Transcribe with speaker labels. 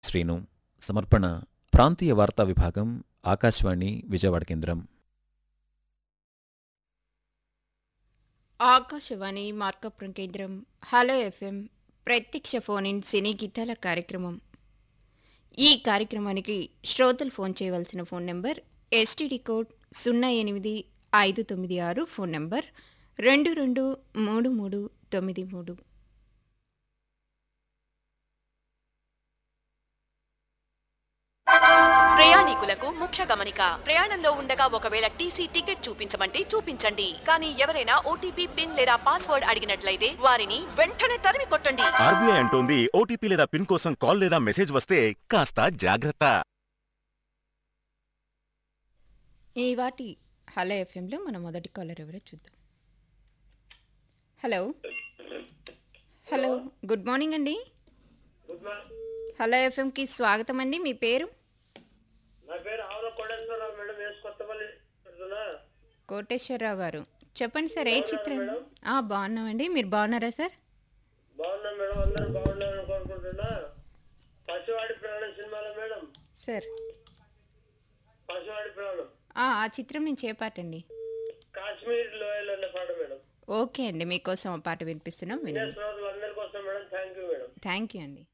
Speaker 1: శ్రీను సమర్పణ ప్రాంతీయ వార్తా విభాగం ఆకాశవాణి విజయవాడ కేంద్రం
Speaker 2: ఆకాశవాణి మార్కపురం కేంద్రం హలో ఎఫ్ఎం ప్రత్యక్ష ఫోన్ ఇన్ సినీ గీతాల కార్యక్రమం ఈ కార్యక్రమానికి శ్రోతలు ఫోన్ చేయవలసిన ఫోన్ నెంబర్ ఎస్టీడీ కోడ్ సున్నా ఎనిమిది ఐదు తొమ్మిది ఆరు ఫోన్ నెంబర్ రెండు రెండు మూడు మూడు తొమ్మిది మూడు
Speaker 3: ప్రయాణికులకు ముఖ్య గమనిక ప్రయాణంలో ఉండగా ఒకవేళ టీసీ టికెట్ చూపించమంటే చూపించండి కానీ ఎవరైనా ఓటీపీ పిన్ లేదా పాస్వర్డ్ అడిగినట్లయితే వారిని వెంటనే తరిమి కొట్టండి
Speaker 4: ఆర్బీఐ అంటోంది ఓటీపీ లేదా పిన్ కోసం కాల్ లేదా మెసేజ్ వస్తే కాస్త జాగ్రత్త
Speaker 2: ఈ వాటి హలో ఎఫ్ఎంలో మన మొదటి కాలర్ ఎవరో చూద్దాం హలో హలో గుడ్ మార్నింగ్ అండి హలో ఎఫ్ఎంకి స్వాగతం అండి మీ పేరు
Speaker 5: నా పేరు ఆవుల కోటేశ్వరరావు మేడం వేసి కొత్తపల్లి పెడుతున్నా.
Speaker 2: కోటేశ్వరరావు గారు చెప్పండి సార్ ఏ చిత్రం ఆ, బాగున్నామండి మీరు బాగున్నారా సార్
Speaker 5: బాగున్నా మేడం అందరూ బాగున్నారని కోరుకుంటున్నా పసివాడి ప్రాణం సినిమాలో మేడం
Speaker 2: సార్
Speaker 5: పసివాడి ప్రాణం
Speaker 2: ఆ ఆ చిత్రం నుంచి ఏ పాట అండి
Speaker 5: కాశ్మీర్ లోయలో ఉన్న పాట మేడం
Speaker 2: ఓకే అండి మీకోసం ఆ పాట వినిపిస్తున్నాం
Speaker 5: ఇదే
Speaker 2: వినండి
Speaker 5: శ్రోతలు అందరి కోసం madam thank you madam
Speaker 2: thank you అండి